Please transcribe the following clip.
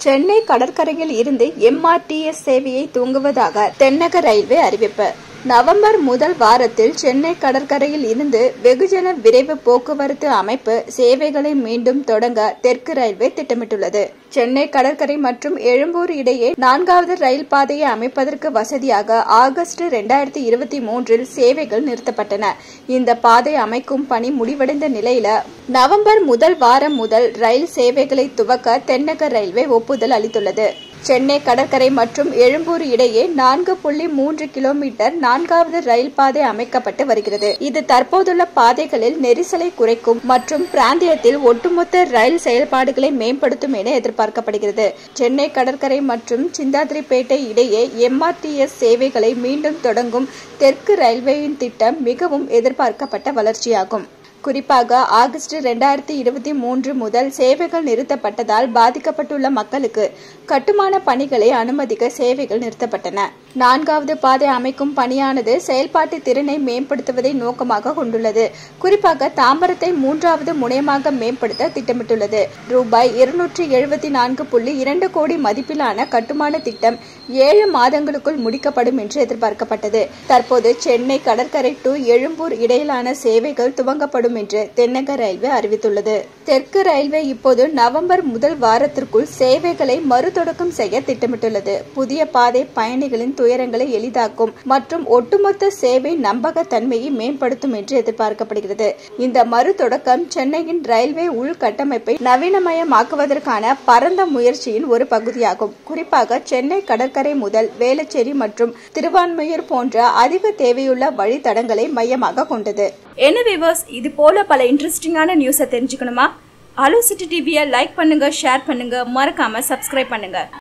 சென்னை கடற்கரையில் இருந்து எம்ஆர்டிஎஸ் சேவையை துவங்குவதாக தென்னக ரயில்வே அறிவிப்பு நவம்பர் முதல் வாரத்தில் சென்னை கடற்கரையில் இருந்து வெகுஜன விரைவு போக்குவரத்து அமைப்பு சேவைகளை மீண்டும் தொடங்க தெற்கு ரயில்வே திட்டமிட்டுள்ளது சென்னை கடற்கரை மற்றும் எழும்பூர் இடையே நான்காவது ரயில் பாதையை அமைப்பதற்கு வசதியாக ஆகஸ்ட் இரண்டாயிரத்தி இருபத்தி மூன்றில் சேவைகள் நிறுத்தப்பட்டன இந்த பாதை அமைக்கும் பணி முடிவடைந்த நிலையில நவம்பர் முதல் வாரம் முதல் ரயில் சேவைகளை துவக்க தென்னக ரயில்வே ஒப்புதல் அளித்துள்ளது சென்னை கடற்கரை மற்றும் எழும்பூர் இடையே நான்கு புள்ளி மூன்று கிலோமீட்டர் நான்காவது ரயில் பாதை அமைக்கப்பட்டு வருகிறது இது தற்போதுள்ள பாதைகளில் நெரிசலை குறைக்கும் மற்றும் பிராந்தியத்தில் ஒட்டுமொத்த ரயில் செயல்பாடுகளை மேம்படுத்தும் என எதிர்பார்க்கப்படுகிறது சென்னை கடற்கரை மற்றும் சிந்தாதிரிப்பேட்டை இடையே எம்ஆர்டிஎஸ் சேவைகளை மீண்டும் தொடங்கும் தெற்கு ரயில்வேயின் திட்டம் மிகவும் எதிர்பார்க்கப்பட்ட வளர்ச்சியாகும் குறிப்பாக ஆகஸ்ட் இரண்டாயிரத்தி இருபத்தி மூன்று முதல் சேவைகள் நிறுத்தப்பட்டதால் பாதிக்கப்பட்டுள்ள மக்களுக்கு கட்டுமான பணிகளை அனுமதிக்க சேவைகள் நிறுத்தப்பட்டன நான்காவது பாதை அமைக்கும் பணியானது செயல்பாட்டு திறனை மேம்படுத்துவதை நோக்கமாக கொண்டுள்ளது குறிப்பாக தாம்பரத்தை மூன்றாவது முனையமாக மேம்படுத்த திட்டமிட்டுள்ளது ரூபாய் இருநூற்றி எழுபத்தி நான்கு புள்ளி இரண்டு கோடி மதிப்பிலான கட்டுமான திட்டம் ஏழு மாதங்களுக்குள் முடிக்கப்படும் என்று எதிர்பார்க்கப்பட்டது தற்போது சென்னை கடற்கரை டு எழும்பூர் இடையிலான சேவைகள் துவங்கப்படும் என்று தென்னக ரயில்வே அறிவித்துள்ளது தெற்கு ரயில்வே இப்போது நவம்பர் முதல் வாரத்திற்குள் சேவைகளை மறுதொடக்கம் செய்ய திட்டமிட்டுள்ளது புதிய பாதை பயணிகளின் துயரங்களை எளிதாக்கும் மற்றும் ஒட்டுமொத்த சேவை நம்பகத்தன்மையை மேம்படுத்தும் என்று எதிர்பார்க்கப்படுகிறது இந்த மறுதொடக்கம் சென்னையின் ரயில்வே உள்கட்டமைப்பை நவீனமயமாக்குவதற்கான பரந்த முயற்சியின் ஒரு பகுதியாகும் குறிப்பாக சென்னை கடற்கரை முதல் வேளச்சேரி மற்றும் திருவான்மையூர் போன்ற அதிக தேவையுள்ள வழித்தடங்களை மையமாக கொண்டது என்ன விவர்ஸ் இது போல பல இன்ட்ரெஸ்டிங்கான நியூஸை தெரிஞ்சுக்கணுமா அலோ சிட்டி டிவியை லைக் பண்ணுங்க ஷேர் பண்ணுங்க மறக்காம சப்ஸ்கிரைப் பண்ணுங்க